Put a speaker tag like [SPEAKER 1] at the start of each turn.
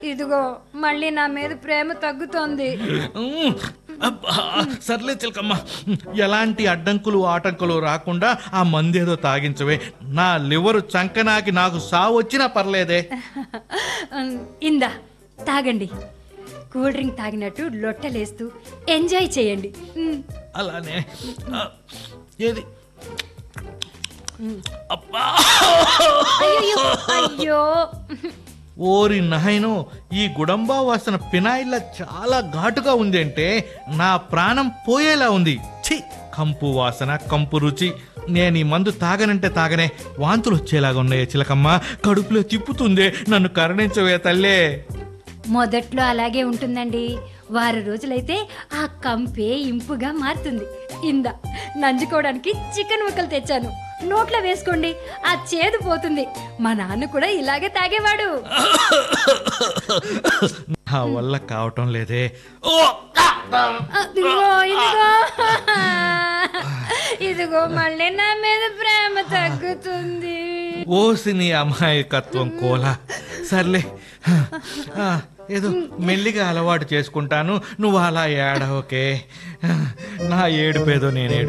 [SPEAKER 1] ఇదిగో మళ్ళీ నా మీద ప్రేమ తగ్గుతోంది
[SPEAKER 2] ఉమ్, అబ్బా, సర్లే చిలకమ్మ ఎలాంటి అడ్డంకులు ఆటంకులు రాకుండా ఆ మందేదో తాగించవే నా లివరు చంకనాకి నాకు సావు వచ్చినా పర్లేదే
[SPEAKER 1] ఉమ్, ఇందా తాగండి కూల్ డ్రింక్ తాగినట్టు లొట్టలేస్తూ ఎంజాయ్ చేయండి ఉమ్,
[SPEAKER 2] అలానే ఆ, ఏది అబ్బా
[SPEAKER 1] అయ్యయ్యో, అయ్యో
[SPEAKER 2] ఓరి నాయను ఈ గుడంబా వాసన పినాయిల్లా చాలా ఘాటుగా ఉంది అంటే నా ప్రాణం పోయేలా ఉంది ఛీ కంపు వాసన కంపు రుచి నేను ఈ మందు తాగనంటే తాగనే వాంతులు వచ్చేలాగా ఉన్నాయి చిలకమ్మ కడుపులో తిప్పుతుందే నన్ను కరుణించవే తల్లే
[SPEAKER 1] మొదట్లో అలాగే ఉంటుందండి వారం రోజులైతే ఆ కంపే ఇంపుగా మారుతుంది ఇందా నంజుకోవడానికి చికెన్ ముక్కలు తెచ్చాను నోట్లో వేసుకోండి ఆ చేదు పోతుంది మా నాన్న కూడా ఇలాగే తాగేవాడు
[SPEAKER 2] నా వల్ల కావటం లేదే ఓ
[SPEAKER 1] అదిగో ఇదిగో ఇదిగో మళ్ళీ నా మీద ప్రేమ తగ్గుతుంది
[SPEAKER 2] ఓసిని అమాయకత్వం కోల సర్లే ఆ, ఏదో మెల్లిగా అలవాటు చేసుకుంటాను నువ్వు అలా ఏడవకే నా ఏడుపేదో నేను